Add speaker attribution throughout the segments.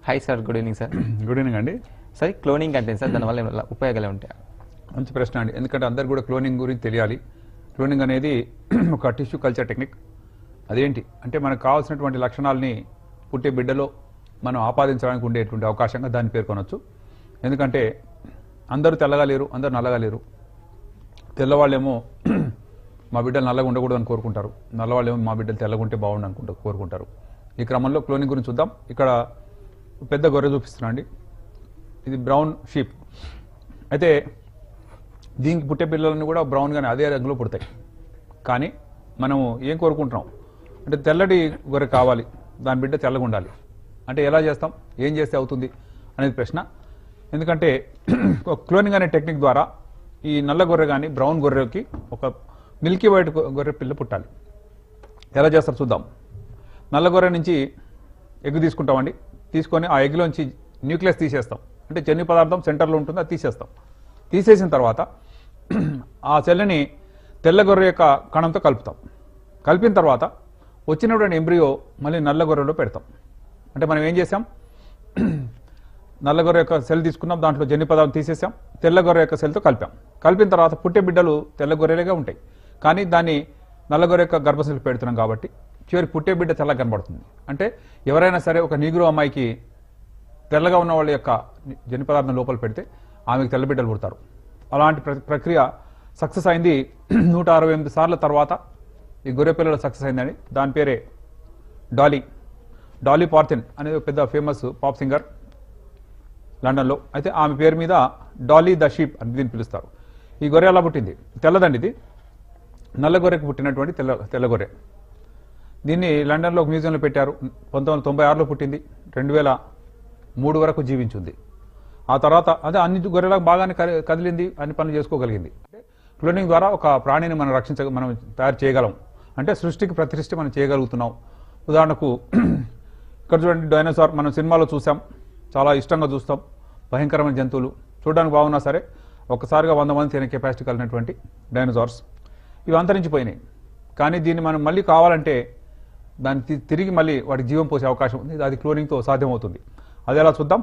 Speaker 1: Hi sir good evening sir
Speaker 2: good evening అండి
Speaker 1: sir cloning అంటే sir దానివల్ల ఏమైనా ఉపయోగాలు ఉంటాయి
Speaker 2: మంచి ప్రశ్న అండి ఎందుకంటే అందరు కూడా క్లోనింగ్ గురించి తెలియాలి క్లోనింగ్ అనేది ఒక టిష్యూ కల్చర్ టెక్నిక్ అదేంటి అంటే మనకు కావాల్సినటువంటి లక్షణాలని పుట్టే బిడ్డలో మనం ఆపాదించడానికి ఉండేటువంటి అవకాశంగా దాన్ని పేర్కొనవచ్చు ఎందుకంటే అందరూ తెల్లగా లేరు అందరూ నల్లగా లేరు తెల్లవాళ్ళేమో మా బిడ్డలు నల్లగా ఉండకూడదు అని కోరుకుంటారు నల్లవాళ్ళేమో మా బిడ్డలు తెల్లగా ఉంటే బాగుండు అనుకుంటూ కోరుకుంటారు ఈ క్రమంలో క్లోనింగ్ గురించి చూద్దాం ఇక్కడ పెద్ద గొర్రె చూపిస్తున్నా అండి ఇది బ్రౌన్ షీప్ అయితే దీనికి పుట్టే పిల్లలను కూడా బ్రౌన్గానే అదే రంగులో పుడతాయి కానీ మనము ఏం కోరుకుంటున్నాం అంటే తెల్లటి గొర్రె కావాలి దాని బిడ్డ తెల్లగా ఉండాలి అంటే ఎలా చేస్తాం ఏం చేస్తే అవుతుంది అనేది ప్రశ్న ఎందుకంటే క్లోనింగ్ అనే టెక్నిక్ ద్వారా ఈ నల్ల గొర్రె కానీ బ్రౌన్ గొర్రెకి ఒక మిల్కీ వైట్ గొ- గొర్రె పిల్ల పుట్టాలి ఎలా చేస్తారు చూద్దాం నల్ల గొర్రె నుంచి ఎగ్ తీసుకుంటామండి తీసుకొని ఆ ఎగ్లోంచి న్యూక్లియస్ తీసేస్తాం అంటే జన్యు పదార్థం సెంటర్లో ఉంటుంది అది తీసేస్తాం తీసేసిన తర్వాత ఆ సెల్ని తెల్ల గొర్రె యొక్క కణంతో కలుపుతాం కలిపిన తర్వాత వచ్చినటువంటి ఎంబ్రియో మళ్ళీ నల్ల గొర్రెలో పెడతాం అంటే మనం ఏం చేసాం నల్ల గొర్రె యొక్క సెల్ తీసుకున్నాం దాంట్లో జన్యు పదార్థం తీసేసాం తెల్ల గొర్రె యొక్క సెల్తో కలిపాం కలిపిన తర్వాత పుట్టే బిడ్డలు తెల్ల గొర్రెలుగా ఉంటాయి కానీ దాన్ని నల్ల గొర్రె యొక్క గర్భశిల్పి పెడుతున్నాం కాబట్టి చివరి పుట్టే బిడ్డ తెల్లగా కనబడుతుంది అంటే ఎవరైనా సరే ఒక నీగ్రో అమ్మాయికి తెల్లగా ఉన్న వాళ్ళ యొక్క జన్యు పదార్థం లోపల పెడితే ఆమెకు తెల్ల బిడ్డలు పుడతారు అలాంటి ప్ర- ప్రక్రియ సక్సెస్ అయింది నూట అరవై ఎనిమిది సార్ల తర్వాత ఈ గొర్రె పిల్లలు సక్సెస్ అయిందని దాని పేరే డాలీ డాలీ పార్థిన్ అనేది ఒక పెద్ద ఫేమస్ పాప్ సింగర్ లండన్లో అయితే ఆమె పేరు మీద డాలీ ద షీప్ అని దీన్ని పిలుస్తారు ఈ గొర్రె ఎలా పుట్టింది తెల్లదండి ఇది నల్ల గొర్రెకు పుట్టినటువంటి తెల్ల తెల్ల గొర్రె దీన్ని లండన్లో ఒక మ్యూజియంలో పెట్టారు పంతొమ్మిది వందల తొంభై ఆరులో పుట్టింది రెండు వేల మూడు వరకు జీవించింది ఆ తర్వాత అదే అన్ని గొర్రెలకు బాగానే కది- కదిలింది అన్ని పనులు చేసుకోగలిగింది అంటే క్లోనింగ్ ద్వారా ఒక ప్రాణిని మనం రక్షించ మనం తయారు చేయగలం అంటే సృష్టికి ప్రతిష్ఠ మనం చేయగలుగుతున్నాం ఉదాహరణకు ఇక్కడ చూడండి డైనోసార్ మనం సినిమాలో చూసాం చాలా ఇష్టంగా చూస్తాం భయంకరమైన జంతువులు చూడడానికి బాగున్నా సరే ఒక్కసారిగా వంద మంది తినే కెపాసిటీ కలిగినటువంటి డైనోసార్స్ ఇవి అంతరించిపోయినాయి కానీ దీన్ని మనం మళ్ళీ కావాలంటే దాన్ని తి- తిరిగి మళ్ళీ వాటికి జీవం పోసే అవకాశం ఉంది అది క్లోనింగ్తో సాధ్యమవుతుంది అది ఎలా చూద్దాం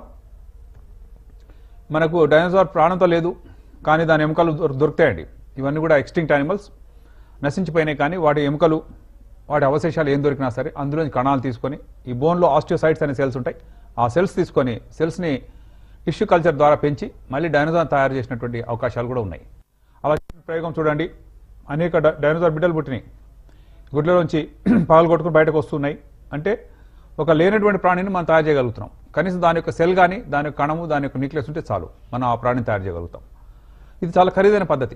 Speaker 2: మనకు డైనోసార్ ప్రాణంతో లేదు కానీ దాని ఎముకలు దొర- దొరుకుతాయండి ఇవన్నీ కూడా ఎక్స్టింక్ట్ యానిమల్స్ నశించిపోయినాయి కానీ వాటి ఎముకలు వాటి అవశేషాలు ఏం దొరికినా సరే అందులో కణాలు తీసుకొని ఈ బోన్లో ఆస్టియోసైట్స్ అనే సెల్స్ ఉంటాయి ఆ సెల్స్ తీసుకొని సెల్స్ని టిష్యూ కల్చర్ ద్వారా పెంచి మళ్ళీ డైనోసార్ తయారు చేసినటువంటి అవకాశాలు కూడా ఉన్నాయి అలా చేసిన ప్రయోగం చూడండి అనేక డై- డైనోసార్ బిడ్డలు పుట్టినాయి గుడ్లలోంచి పగలు కొట్టుకుని బయటకు వస్తున్నాయి అంటే ఒక లేనటువంటి ప్రాణిని మనం తయారు చేయగలుగుతున్నాం కనీసం దాని యొక్క సెల్ కానీ దాని యొక్క కణము దాని యొక్క న్యూక్లియస్ ఉంటే చాలు మనం ఆ ప్రాణిని తయారు చేయగలుగుతాం ఇది చాలా ఖరీదైన పద్ధతి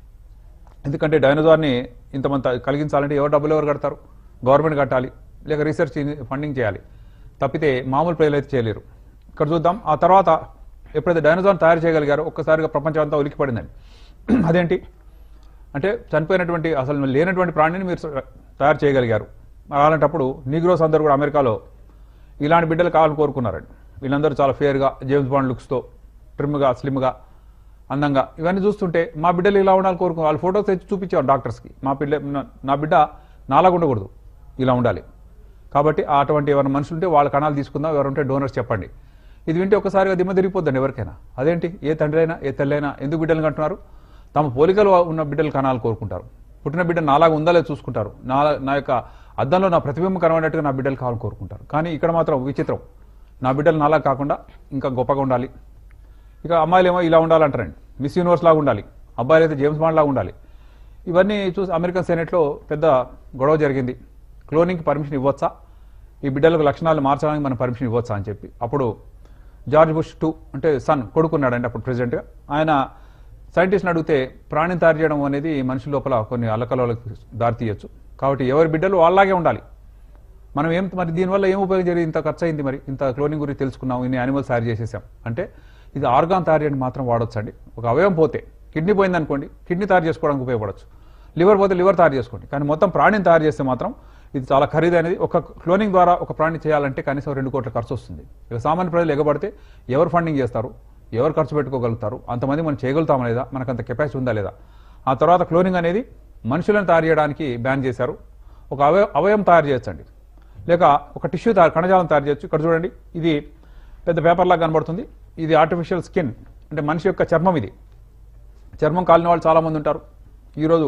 Speaker 2: ఎందుకంటే డైనోసార్ని ఇంతమంది త- కలిగించాలంటే ఎవరు డబ్బులు ఎవరు కడతారు గవర్నమెంట్ కట్టాలి లేక రీసెర్చ్ ఫండింగ్ చేయాలి తప్పితే మామూలు ప్రజలు అయితే చేయలేరు ఇక్కడ చూద్దాం ఆ తర్వాత ఎప్పుడైతే డైనోసార్ని తయారు చేయగలిగారో ఒక్కసారిగా ప్రపంచం అంతా ఉలికిపడిందండి అదేంటి అంటే చనిపోయినటువంటి అసలు లేనటువంటి ప్రాణిని మీరు తయారు చేయగలిగారు అలాంటప్పుడు నీగ్రోస్ అందరూ కూడా అమెరికాలో ఇలాంటి బిడ్డలు కావాలని కోరుకున్నారండి వీళ్ళందరూ చాలా ఫేర్గా జేమ్స్ బాండ్ లుక్స్తో ట్రిమ్గా స్లిమ్గా అందంగా ఇవన్నీ చూస్తుంటే మా బిడ్డలు ఇలా ఉండాలని కోరుకు వాళ్ళు ఫోటోస్ తెచ్చి చూపించారు డాక్టర్స్కి మా బిడ్డ నా- నా బిడ్డ నాలాగా ఉండకూడదు ఇలా ఉండాలి కాబట్టి అటువంటి ఎవరైనా మనుషులు ఉంటే వాళ్ళ కణాలు తీసుకుందాం ఎవరుంటే డోనర్స్ చెప్పండి ఇది వింటే ఒకసారిగా దిమ్మ తిరిగిపోద్దండి ఎవరికైనా అదేంటి ఏ తండ్రి అయినా ఏ తల్లి అయినా ఎందుకు బిడ్డలు కంటున్నారు తమ పోలికలు ఉన్న బిడ్డలు కణాలు కోరుకుంటారు పుట్టిన బిడ్డ నాలాగా ఉందా లేదో చూసుకుంటారు నా నా యొక్క అద్దంలో నా ప్రతిబింబం కనబడినట్టుగా నా బిడ్డలు కావాలని కోరుకుంటారు కానీ ఇక్కడ మాత్రం విచిత్రం నా బిడ్డలు నాలా కాకుండా ఇంకా గొప్పగా ఉండాలి ఇక అమ్మాయిలు ఏమో ఇలా ఉండాలంటారండి మిస్ యూనివర్స్ లాగా ఉండాలి అబ్బాయిలు అయితే జేమ్స్ బాండ్ లాగా ఉండాలి ఇవన్నీ చూసి అమెరికన్ సెనెట్లో పెద్ద గొడవ జరిగింది క్లోనింగ్కి పర్మిషన్ ఇవ్వచ్చా ఈ బిడ్డలకు లక్షణాలు మార్చడానికి మనం పర్మిషన్ ఇవ్వచ్చా అని చెప్పి అప్పుడు జార్జ్ బుష్ టూ అంటే సన్ కొడుకున్నాడండి అప్పుడు ప్రెసిడెంట్గా ఆయన సైంటిస్ట్ని అడిగితే ప్రాణిని తయారు చేయడం అనేది మనిషి లోపల కొన్ని అల్లకలకు దారితీయచ్చు కాబట్టి ఎవరి బిడ్డలు వాళ్ళలాగే ఉండాలి మనం ఏం మరి దీనివల్ల ఏం ఉపయోగం జరిగింది ఇంత ఖర్చు అయింది మరి ఇంత క్లోనింగ్ గురించి తెలుసుకున్నాం ఇన్ని యానిమల్స్ తయారు చేసేసాం అంటే ఇది ఆర్గాన్ తయారు చేయడానికి మాత్రం వాడొచ్చండి ఒక అవయవం పోతే కిడ్నీ పోయింది అనుకోండి కిడ్నీ తయారు చేసుకోవడానికి ఉపయోగపడచ్చు లివర్ పోతే లివర్ తయారు చేసుకోండి కానీ మొత్తం ప్రాణిని తయారు చేస్తే మాత్రం ఇది చాలా ఖరీదైనది ఒక క్లోనింగ్ ద్వారా ఒక ప్రాణి చేయాలంటే కనీసం రెండు కోట్ల ఖర్చు వస్తుంది ఇక సామాన్య ప్రజలు ఎగబడితే ఎవరు ఫండింగ్ చేస్తారు ఎవరు ఖర్చు పెట్టుకోగలుగుతారు అంతమంది మనం చేయగలుగుతామా లేదా మనకు అంత కెపాసిటీ ఉందా లేదా ఆ తర్వాత క్లోనింగ్ అనేది మనుషులను తయారు చేయడానికి బ్యాన్ చేశారు ఒక అవయ అవయం తయారు చేయొచ్చండి లేక ఒక టిష్యూ తయారు కణజాలం తయారు చేయొచ్చు ఇక్కడ చూడండి ఇది పెద్ద పేపర్ లాగా కనబడుతుంది ఇది ఆర్టిఫిషియల్ స్కిన్ అంటే మనిషి యొక్క చర్మం ఇది చర్మం కాలిన వాళ్ళు చాలామంది ఉంటారు ఈరోజు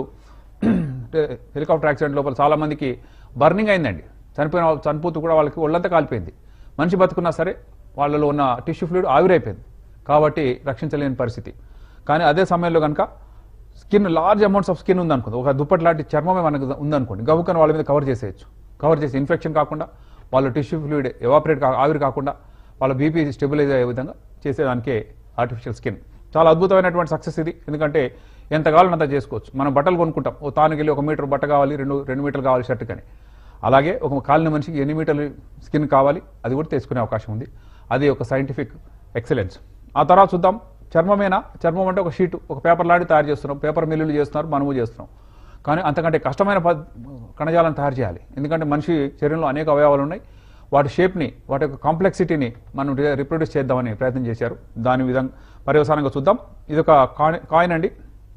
Speaker 2: అంటే హెలికాప్టర్ యాక్సిడెంట్ లోపల చాలామందికి బర్నింగ్ అయిందండి చనిపోయిన వాళ్ళు చనిపోతూ కూడా వాళ్ళకి ఒళ్ళంతా కాలిపోయింది మనిషి బతుకున్నా సరే వాళ్ళలో ఉన్న టిష్యూ ఫ్లూయిడ్ ఆవిరైపోయింది కాబట్టి రక్షించలేని పరిస్థితి కానీ అదే సమయంలో కనుక skin large amounts of skin ఉందనుకోండి ఒక దుప్పటి లాంటి చర్మమే మనకు ఉందనుకోండి గబుక్కని వాళ్ళ మీద కవర్ చేసేయచ్చు కవర్ చేసి ఇన్ఫెక్షన్ కాకుండా వాళ్ళ టిష్యూ ఫ్లూయిడ్ ఎవాపరేట్ కా ఆవిరి కాకుండా వాళ్ళ బీపీ స్టెబిలైజ్ అయ్యే విధంగా చేసేదానికే ఆర్టిఫిషియల్ స్కిన్ చాలా అద్భుతమైనటువంటి సక్సెస్ ఇది ఎందుకంటే ఎంత కావాలని అంత చేసుకోవచ్చు మనం బట్టలు కొనుక్కుంటాం ఓ తానుకి వెళ్ళి ఒక మీటర్ బట్ట కావాలి రెండు రెండు మీటర్లు కావాలి షర్ట్ కానీ అలాగే ఒక కాలిన మనిషికి ఎన్ని మీటర్లు స్కిన్ కావాలి అది కూడా తెచ్చుకునే అవకాశం ఉంది అది ఒక సైంటిఫిక్ ఎక్సలెన్స్ ఆ తర్వాత చూద్దాం చర్మమేనా చర్మం అంటే ఒక షీట్ ఒక పేపర్ లాంటి తయారు చేస్తున్నాం పేపర్ మిల్లులు చేస్తున్నారు మనము చేస్తున్నాం కానీ అంతకంటే కష్టమైన పద్- కణజాలను తయారు చేయాలి ఎందుకంటే మనిషి శరీరంలో అనేక అవయవాలు ఉన్నాయి వాటి షేప్ని వాటి యొక్క కాంప్లెక్సిటీని మనం రి- రిప్రొడ్యూస్ చేద్దామని ప్రయత్నం చేశారు దాని విధంగా పర్యవసానంగా చూద్దాం ఇది ఒక కాయిన్ కాయిన్ అండి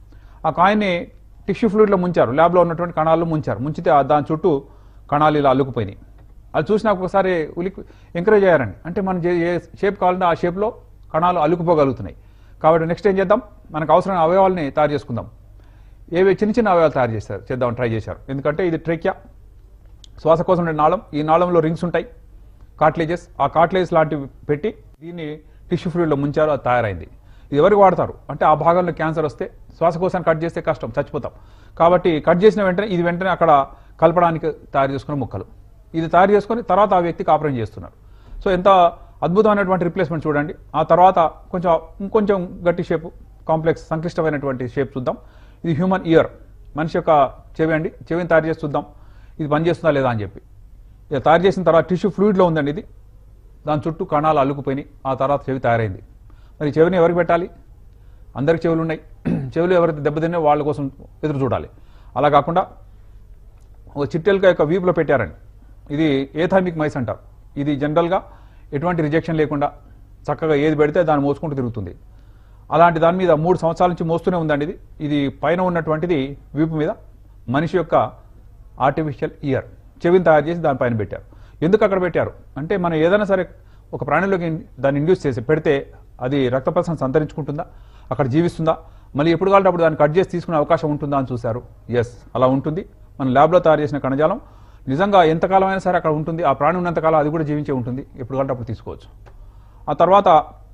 Speaker 2: ఆ కాయిన్ని టిష్యూ ఫ్లూయిడ్లో ముంచారు ల్యాబ్లో ఉన్నటువంటి కణాల్లో ముంచారు ముంచితే ఆ దాని చుట్టూ కణాలు ఇలా అల్లుకుపోయినాయి అది చూసినా ఒకసారి ఉలికి ఎంకరేజ్ అయ్యారండి అంటే మనం ఏ- ఏ షేప్ కావాలంటే ఆ షేప్లో కణాలు అల్లుకుపోగలుగుతున్నాయి కాబట్టి నెక్స్ట్ ఏం చేద్దాం మనకు అవసరమైన అవయవాల్ని తయారు చేసుకుందాం ఏవి చిన్న చిన్న అవయవాలు తయారు చేశారు చేద్దాం ట్రై చేశారు ఎందుకంటే ఇది ట్రెక్యా శ్వాసకోశం ఉండే నాళం ఈ నాళంలో రింగ్స్ ఉంటాయి కార్ట్లేజెస్ ఆ కార్ట్లేజెస్ లాంటివి పెట్టి దీన్ని టిష్యూ ఫ్లూయిడ్లో ముంచారు అది తయారైంది ఇది ఎవరికి వాడతారు అంటే ఆ భాగంలో క్యాన్సర్ వస్తే శ్వాసకోశాన్ని కట్ చేస్తే కష్టం చచ్చిపోతాం కాబట్టి కట్ చేసిన వెంటనే ఇది వెంటనే అక్కడ కలపడానికి తయారు చేసుకున్న ముక్కలు ఇది తయారు చేసుకొని తర్వాత ఆ వ్యక్తికి ఆపరేషన్ చేస్తున్నారు సో ఎంత అద్భుతమైనటువంటి రిప్లేస్మెంట్ చూడండి ఆ తర్వాత కొంచెం ఇంకొంచెం గట్టి షేప్ కాంప్లెక్స్ సంక్లిష్టమైనటువంటి షేప్ చూద్దాం ఇది హ్యూమన్ ఇయర్ మనిషి యొక్క చెవి అండి చెవిని తయారు చేసి చూద్దాం ఇది పనిచేస్తుందా లేదా అని చెప్పి ఇక తయారు చేసిన తర్వాత టిష్యూ ఫ్లూయిడ్లో ఉందండి ఇది దాని చుట్టూ కణాలు అల్లుకుపోయినాయి ఆ తర్వాత చెవి తయారైంది మరి ఈ చెవిని ఎవరికి పెట్టాలి అందరికి చెవులు ఉన్నాయి చెవులు ఎవరైతే దెబ్బతిన్నా వాళ్ళ కోసం ఎదురు చూడాలి అలా కాకుండా ఒక చిట్టెలక యొక్క వీపులో పెట్టారండి ఇది ఏథామిక్ మైస్ అంటారు ఇది జనరల్గా ఎటువంటి రిజెక్షన్ లేకుండా చక్కగా ఏది పెడితే దాన్ని మోసుకుంటూ తిరుగుతుంది అలాంటి దాని మీద మూడు సంవత్సరాల నుంచి మోస్తూనే ఉందండి ఇది ఇది పైన ఉన్నటువంటిది వీపు మీద మనిషి యొక్క ఆర్టిఫిషియల్ ఇయర్ చెవిని తయారు చేసి దానిపైన పెట్టారు ఎందుకు అక్కడ పెట్టారు అంటే మనం ఏదైనా సరే ఒక ప్రాణిలోకి ఇన్- దాన్ని ఇండ్యూస్ చేసి పెడితే అది రక్త ప్రసరణ సంతరించుకుంటుందా అక్కడ జీవిస్తుందా మళ్ళీ ఎప్పుడు కావాలంటే అప్పుడు దాన్ని కట్ చేసి తీసుకునే అవకాశం ఉంటుందా అని చూశారు ఎస్ అలా ఉంటుంది మన ల్యాబ్లో తయారు చేసిన కణజాలం నిజంగా ఎంతకాలం అయినా సరే అక్కడ ఉంటుంది ఆ ప్రాణి ఉన్నంతకాలం అది కూడా జీవించే ఉంటుంది ఎప్పుడు కావాలంటే అప్పుడు తీసుకోవచ్చు ఆ తర్వాత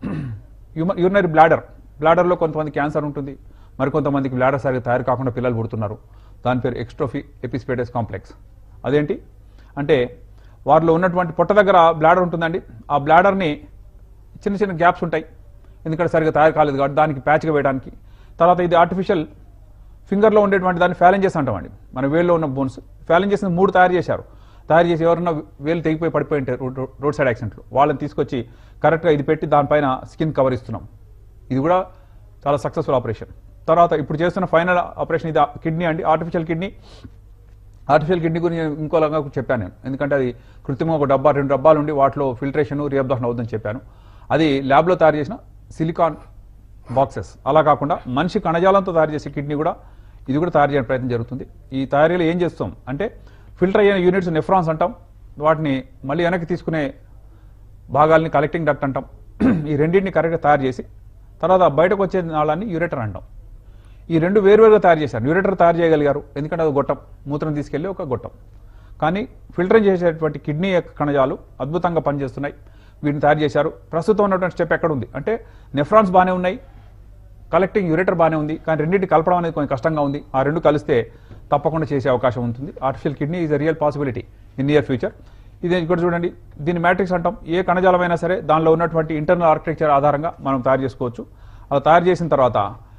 Speaker 2: యూరినరీ బ్లాడర్ బ్లాడర్లో కొంతమంది క్యాన్సర్ ఉంటుంది మరికొంతమందికి బ్లాడర్ సరిగ్గా తయారు కాకుండా పిల్లలు పుడుతున్నారు దాని పేరు ఎక్స్ట్రోఫీ ఎపిస్పేటస్ కాంప్లెక్స్ అదేంటి అంటే వారిలో ఉన్నటువంటి పొట్ట దగ్గర బ్లాడర్ ఉంటుందండి ఆ బ్లాడర్ని చిన్న చిన్న గ్యాప్స్ ఉంటాయి ఎందుకంటే సరిగ్గా తయారు కాలేదు కాబట్టి దానికి ప్యాచ్గా వేయడానికి తర్వాత ఇది ఆర్టిఫిషియల్ ఫింగర్లో ఉండేటువంటి దాన్ని ఫ్యాలెంజెస్ అంటామండి మన వేల్లో ఉన్న బోన్స్ ఫ్యాలెంజెస్ మూడు తయారు చేశారు తయారు చేసి ఎవరన్నా వేలు తెగిపోయి పడిపోయి ఉంటారు రోడ్ రోడ్ సైడ్ యాక్సిడెంట్లో వాళ్ళని తీసుకొచ్చి కరెక్ట్గా ఇది పెట్టి దానిపైన స్కిన్ కవర్ ఇస్తున్నాం ఇది కూడా చాలా సక్సెస్ఫుల్ ఆపరేషన్ తర్వాత ఇప్పుడు చేస్తున్న ఫైనల్ ఆపరేషన్ ఇది కిడ్నీ అండి ఆర్టిఫిషియల్ కిడ్నీ ఆర్టిఫిషియల్ కిడ్నీ గురించి నేను ఇంకోలాగా చెప్పాను నేను ఎందుకంటే అది కృత్రిమంగా ఒక డబ్బా రెండు డబ్బాలు ఉండి వాటిలో ఫిల్టరేషన్ రీఅబ్దాషన్ అవుతుందని చెప్పాను అది ల్యాబ్లో తయారు చేసిన సిలికాన్ బాక్సెస్ అలా కాకుండా మనిషి కణజాలంతో తయారు చేసే కిడ్నీ కూడా ఇది కూడా తయారు చేయడానికి ప్రయత్నం జరుగుతుంది ఈ తయారీలో ఏం చేస్తాం అంటే ఫిల్టర్ అయిన యూనిట్స్ నెఫ్రాన్స్ అంటాం వాటిని మళ్ళీ వెనక్కి తీసుకునే భాగాల్ని కలెక్టింగ్ డక్ట్ అంటాం ఈ రెండింటిని కరెక్ట్గా తయారు చేసి తర్వాత బయటకు వచ్చే నాళాన్ని యూరేటర్ అంటాం ఈ రెండు వేరువేరుగా తయారు చేశారు యూరేటర్ తయారు చేయగలిగారు ఎందుకంటే అది గొట్టం మూత్రం తీసుకెళ్లి ఒక గొట్టం కానీ ఫిల్టరింగ్ చేసేటువంటి కిడ్నీ యొక్క కణజాలు అద్భుతంగా పనిచేస్తున్నాయి వీటిని తయారు చేశారు ప్రస్తుతం ఉన్నటువంటి స్టెప్ ఎక్కడ ఉంది అంటే నెఫ్రాన్స్ బాగానే ఉన్నాయి కలెక్టింగ్ యూరేటర్ బాగానే ఉంది కానీ రెండింటి కలపడం అనేది కొంచెం కష్టంగా ఉంది ఆ రెండు కలిస్తే తప్పకుండా చేసే అవకాశం ఉంటుంది artificial kidney is a real possibility in near future ఇది ఇక్కడ చూడండి దీని మ్యాట్రిక్స్ అంటాం ఏ కణజాలమైనా సరే దానిలో ఉన్నటువంటి ఇంటర్నల్ ఆర్కిటెక్చర్ ఆధారంగా మనం తయారు చేసుకోవచ్చు అలా తయారు చేసిన తర్వాత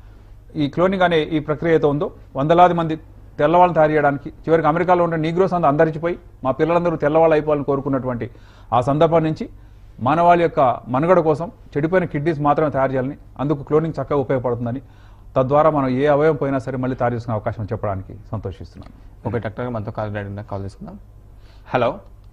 Speaker 2: ఈ క్లోనింగ్ అనే ఈ ప్రక్రియ అయితే ఉందో వందలాది మంది తెల్లవాళ్ళని తయారు చేయడానికి చివరికి అమెరికాలో ఉండే నీగ్రోస్ అంతా అందరిచిపోయి మా పిల్లలందరూ తెల్లవాళ్ళు అయిపోవాలని కోరుకున్నటువంటి ఆ సందర్భం నుంచి మానవాళి యొక్క మనుగడ కోసం చెడిపోయిన కిడ్నీస్ మాత్రమే తయారు చేయాలని అందుకు క్లోనింగ్ చక్కగా ఉపయోగపడుతుందని తద్వారా మనం ఏ అవయవం పోయినా సరే మళ్ళీ తయారు చేసుకునే అవకాశం చెప్పడానికి సంతోషిస్తున్నాను
Speaker 1: ఓకే డాక్టర్ గారు మనతో కాల్ రెడీ కాల్ తీసుకుందాం హలో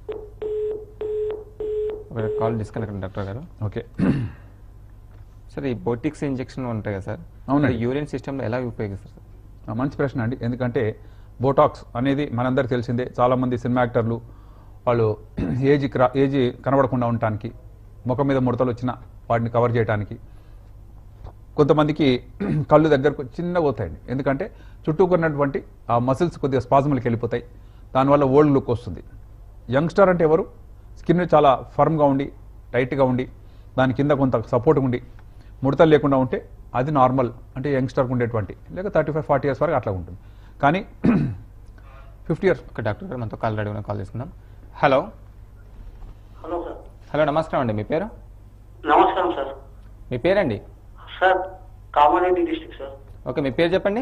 Speaker 1: ఒక కాల్ డిస్కనెక్ట్ డాక్టర్ గారు
Speaker 2: ఓకే
Speaker 1: సార్ ఈ బోటిక్స్ ఇంజెక్షన్ ఉంటాయి కదా సార్
Speaker 2: అవునండి.
Speaker 1: యూరిన్ సిస్టమ్లో ఎలా ఉపయోగిస్తారు సార్
Speaker 2: ఆ, మంచి ప్రశ్న అండి ఎందుకంటే బోటాక్స్ అనేది మనందరికి తెలిసిందే చాలామంది సినిమా యాక్టర్లు వాళ్ళు ఏజ్ క్రా ఏజ్ కనబడకుండా ఉండటానికి ముఖం మీద ముడతలు వచ్చినా వాటిని కవర్ చేయడానికి కొంతమందికి కళ్ళు దగ్గరకు చిన్నగా పోతాయండి ఎందుకంటే చుట్టూకున్నటువంటి ఆ మసిల్స్ కొద్దిగా స్పాజములకి వెళ్ళిపోతాయి దానివల్ల ఓల్డ్ లుక్ వస్తుంది యంగ్స్టర్ అంటే ఎవరు స్కిన్ చాలా ఫర్మ్గా ఉండి టైట్గా ఉండి దాని కింద కొంత సపోర్ట్ ఉండి ముడతలు లేకుండా ఉంటే అది నార్మల్ అంటే యంగ్స్టర్కి ఉండేటువంటి లేక థర్టీ ఫైవ్ ఫార్టీ ఇయర్స్ వరకు అట్లా ఉంటుంది కానీ ఫిఫ్టీ ఇయర్స్
Speaker 1: ఓకే డాక్టర్ గారు మనతో కాల్ రెడీ కాల్ చేసుకుందాం హలో
Speaker 3: హలో సార్
Speaker 1: హలో నమస్కారం అండి మీ పేరు
Speaker 3: నమస్కారం సార్
Speaker 1: మీ పేరండి
Speaker 3: sir Kamareddy district sir
Speaker 1: okay మీ పేరు చెప్పండి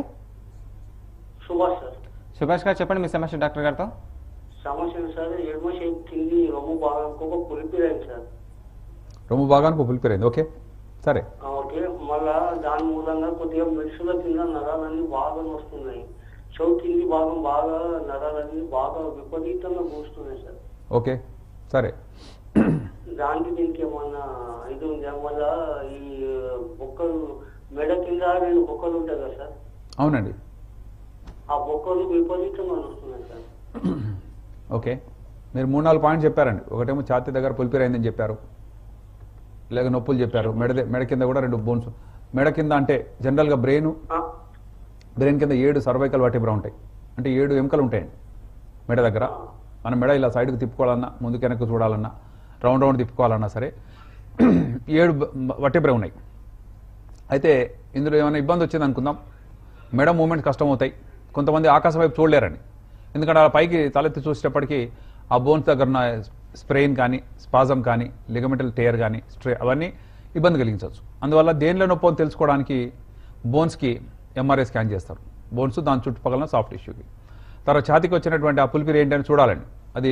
Speaker 3: సుభాష్ సార్
Speaker 1: సుభాష్ గారు చెప్పండి మీ సమస్య డాక్టర్ గారితో
Speaker 3: సమస్య ఏంటి సార్ ఎడమ చేతి కింది రొమ్ము బాగా ఇంకొక పులిపిరైంది సార్
Speaker 2: రొమ్ము భాగానికి పులిపోయింది ఓకే సరే
Speaker 3: ఆ, ఓకే మళ్ళా దాని మూలంగా కొద్దిగా మెడుసుల కింద నరాలన్నీ బాగా వస్తున్నాయి చెవు కింది భాగం బాగా నరాలన్నీ బాగా విపరీతంగా కూస్తున్నాయి సార్
Speaker 2: ఓకే సరే
Speaker 3: దానికి దీనికి ఏమన్నా ఇది ఉందా మళ్ళా ఈ బొక్కలు మెడ కింద రెండు బొక్కలు ఉంటాయి కదా సార్
Speaker 2: అవునండి
Speaker 3: ఆ బొక్కలు విపరీతంగా వస్తున్నాయి సార్
Speaker 2: ఓకే మీరు మూడు నాలుగు పాయింట్స్ చెప్పారండి ఒకటేమో ఛాతీ దగ్గర పులిపిరైందని చెప్పారు లేక నొప్పులు చెప్పారు మెడ ద- మెడ కింద కూడా రెండు బోన్స్ మెడ కింద అంటే జనరల్గా బ్రెయిన్
Speaker 3: ఆ,
Speaker 2: బ్రెయిన్ కింద ఏడు సర్వైకల్ వాటిబ్రా ఉంటాయి అంటే ఏడు ఎముకలు ఉంటాయండి మెడ దగ్గర మన మెడ ఇలా సైడ్కి తిప్పుకోవాలన్నా ముందుకు వెనక్కి చూడాలన్నా రౌండ్ రౌండ్ తిప్పుకోవాలన్నా సరే ఏడు వటిబ్రా ఉన్నాయి అయితే ఇందులో ఏమైనా ఇబ్బంది వచ్చింది అనుకుందాం మెడ మూమెంట్ కష్టం అవుతాయి కొంతమంది ఆకాశం వైపు చూడలేరండి ఎందుకంటే ఆ పైకి తలెత్తి చూసేటప్పటికి ఆ బోన్స్ దగ్గర ఉన్న స్ప్రెయిన్ కానీ స్పాజం కానీ లిగమెంటల్ టేర్ కానీ స్ట్రే అవన్నీ ఇబ్బంది కలిగించవచ్చు అందువల్ల దేనిలో నొప్పి అని తెలుసుకోవడానికి బోన్స్కి ఎంఆర్ఐ స్కాన్ చేస్తారు బోన్స్ దాని చుట్టుపక్కల సాఫ్ట్ టిష్యూకి తర్వాత ఛాతీకి వచ్చినటువంటి ఆ పులిపిరి ఏంటి అని చూడాలండి అది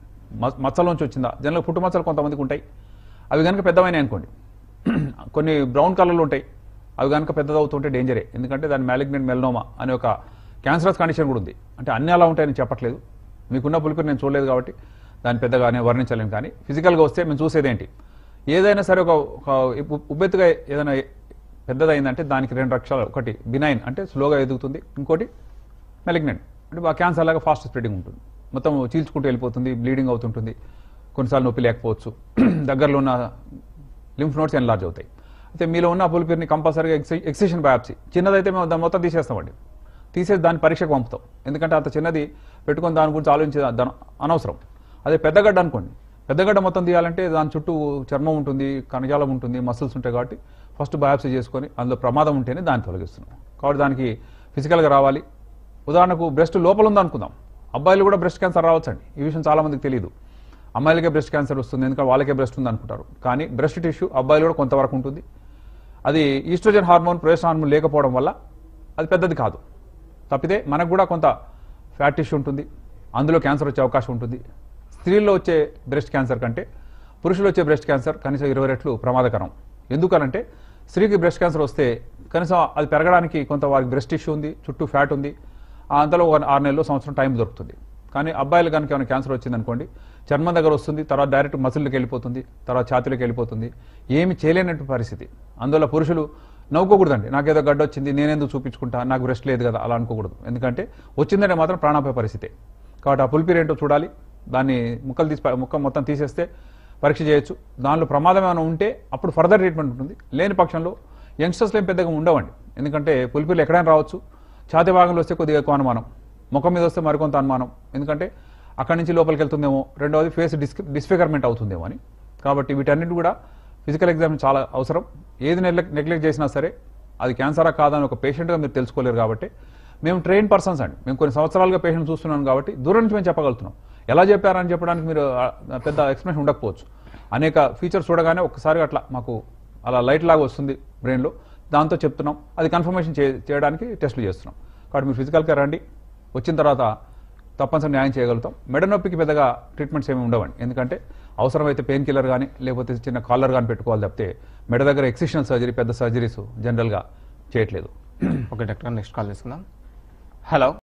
Speaker 2: మ- మచ్చలోంచి వచ్చిందా జనరల్ పుట్టు మచ్చలు కొంతమందికి ఉంటాయి అవి కనుక పెద్దవైనాయి అనుకోండి కొన్ని బ్రౌన్ కలర్లు ఉంటాయి అవి కనుక పెద్దదవుతుంటే డేంజరే ఎందుకంటే దాని మ్యాలిగ్నెంట్ మెల్నోమా అనే ఒక క్యాన్సరస్ కండిషన్ కూడా ఉంది అంటే అన్ని అలా ఉంటాయని చెప్పట్లేదు మీకున్న పులిపిరి నేను చూడలేదు కాబట్టి దాన్ని పెద్దగానే వర్ణించలేను కానీ ఫిజికల్గా వస్తే మేము చూసేది ఏంటి ఏదైనా సరే ఒక ఒక ఉ- ఉబ్బెత్తుగా ఏదైనా పెద్దదైందంటే దానికి రెండు రక్షాలు ఒకటి బినైన్ అంటే స్లోగా ఎదుగుతుంది ఇంకోటి మెలిగ్నెంట్ అంటే ఆ క్యాన్సర్ లాగా ఫాస్ట్ స్ప్రెడింగ్ ఉంటుంది మొత్తం చీల్చుకుంటూ వెళ్ళిపోతుంది బ్లీడింగ్ అవుతుంటుంది కొన్నిసార్లు నొప్పి లేకపోవచ్చు దగ్గరలో ఉన్న లింఫ్ నోట్స్ ఎన్లార్జ్ అవుతాయి అయితే మీలో ఉన్న పులిపిరిని కంపల్సరీగా ఎక్సి ఎక్సిషన్ బయాప్సీ చిన్నదైతే మేము దాన్ని మొత్తం తీసేస్తామండి తీసేసి దాన్ని పరీక్షకు పంపుతాం ఎందుకంటే అంత చిన్నది పెట్టుకొని దాని గురించి ఆలోచించే దాని అనవసరం అదే పెద్దగడ్డ అనుకోండి పెద్దగడ్డ మొత్తం తీయాలంటే దాని చుట్టూ చర్మం ఉంటుంది కణజాలం ఉంటుంది మసిల్స్ ఉంటాయి కాబట్టి ఫస్ట్ బయాప్సీ చేసుకొని అందులో ప్రమాదం ఉంటేనే దాన్ని తొలగిస్తున్నాం కాబట్టి దానికి ఫిజికల్గా రావాలి ఉదాహరణకు బ్రెస్ట్ లోపల ఉందనుకుందాం అబ్బాయిలు కూడా బ్రెస్ట్ క్యాన్సర్ రావచ్చండి ఈ విషయం చాలా మందికి తెలియదు అమ్మాయిలకే బ్రెస్ట్ క్యాన్సర్ వస్తుంది ఎందుకంటే వాళ్ళకే బ్రెస్ట్ ఉంది అనుకుంటారు కానీ బ్రెస్ట్ టిష్యూ అబ్బాయిలు కూడా కొంతవరకు ఉంటుంది అది ఈస్ట్రోజన్ హార్మోన్ ప్రొజెస్ట్రాన్ హార్మోన్ లేకపోవడం వల్ల అది పెద్దది కాదు తప్పితే మనకు కూడా కొంత ఫ్యాట్ టిష్యూ ఉంటుంది అందులో క్యాన్సర్ వచ్చే అవకాశం ఉంటుంది స్త్రీల్లో వచ్చే బ్రెస్ట్ క్యాన్సర్ కంటే పురుషులు వచ్చే బ్రెస్ట్ క్యాన్సర్ కనీసం ఇరవై రెట్లు ప్రమాదకరం ఎందుకనంటే స్త్రీకి బ్రెస్ట్ క్యాన్సర్ వస్తే కనీసం అది పెరగడానికి కొంత వారికి బ్రెస్ట్ టిష్యూ ఉంది చుట్టూ ఫ్యాట్ ఉంది ఆ అంతలో ఒక ఆరు నెలలు సంవత్సరం టైం దొరుకుతుంది కానీ అబ్బాయిలు కనుక ఏమైనా క్యాన్సర్ వచ్చిందనుకోండి చర్మం దగ్గర వస్తుంది తర్వాత డైరెక్ట్ మసిల్కి వెళ్ళిపోతుంది తర్వాత ఛాతీలోకి వెళ్ళిపోతుంది ఏమి చేయలేనట్టు పరిస్థితి అందువల్ల పురుషులు నవ్వుకోకూడదండి నాకేదో గడ్డ వచ్చింది నేనెందుకు చూపించుకుంటా నాకు రెస్ట్ లేదు కదా అలా అనుకోకూడదు ఎందుకంటే వచ్చిందంటే మాత్రం ప్రాణాపాయ పరిస్థితి కాబట్టి ఆ పులిపిరి ఏంటో చూడాలి దాన్ని ముక్కలు తీసి ముక్క మొత్తం తీసేస్తే పరీక్ష చేయొచ్చు దానిలో ప్రమాదం ఏమైనా ఉంటే అప్పుడు ఫర్దర్ ట్రీట్మెంట్ ఉంటుంది లేని పక్షంలో యంగ్స్టర్స్లో ఏం పెద్దగా ఉండవండి ఎందుకంటే పులిపిరిలు ఎక్కడైనా రావచ్చు ఛాతీ భాగంలో వస్తే కొద్దిగా ఎక్కువ అనుమానం ముఖం మీద వస్తే మరికొంత అనుమానం ఎందుకంటే అక్కడి నుంచి లోపలికి వెళ్తుందేమో రెండవది ఫేస్ డిస్ డిస్ఫిగర్మెంట్ అవుతుందేమో అని కాబట్టి వీటన్నిటి కూడా ఫిజికల్ ఎగ్జామ్ చాలా అవసరం ఏది నెగ్లెక్ట్ చేసినా సరే అది క్యాన్సరా కాదని ఒక పేషెంట్గా మీరు తెలుసుకోలేరు కాబట్టి మేము ట్రైన్ పర్సన్స్ అండి మేము కొన్ని సంవత్సరాలుగా పేషెంట్ చూస్తున్నాం కాబట్టి దూరం నుంచి మేము చెప్పగలుగుతున్నాం ఎలా చెప్పారని చెప్పడానికి మీరు ఆ, పెద్ద ఎక్స్ప్లెనేషన్ ఉండకపోవచ్చు అనేక ఫీచర్స్ చూడగానే ఒక్కసారి అట్లా మాకు అలా లైట్ లాగా వస్తుంది బ్రెయిన్లో దాంతో చెప్తున్నాం అది కన్ఫర్మేషన్ చే చేయడానికి టెస్టులు చేస్తున్నాం కాబట్టి మీరు ఫిజికల్గా రండి వచ్చిన తర్వాత తప్పనిసరి న్యాయం చేయగలుగుతాం మెడ నొప్పికి పెద్దగా ట్రీట్మెంట్స్ ఏమి ఉండవండి ఎందుకంటే అవసరమైతే పెయిన్ కిల్లర్ కానీ లేకపోతే చిన్న కాలర్ కానీ పెట్టుకోవాలి తప్పితే మెడ దగ్గర ఎక్సిషనల్ సర్జరీ పెద్ద సర్జరీస్ జనరల్గా చేయట్లేదు
Speaker 1: ఓకే డాక్టర్ నెక్స్ట్ కాల్ చేసుకుందాం హలో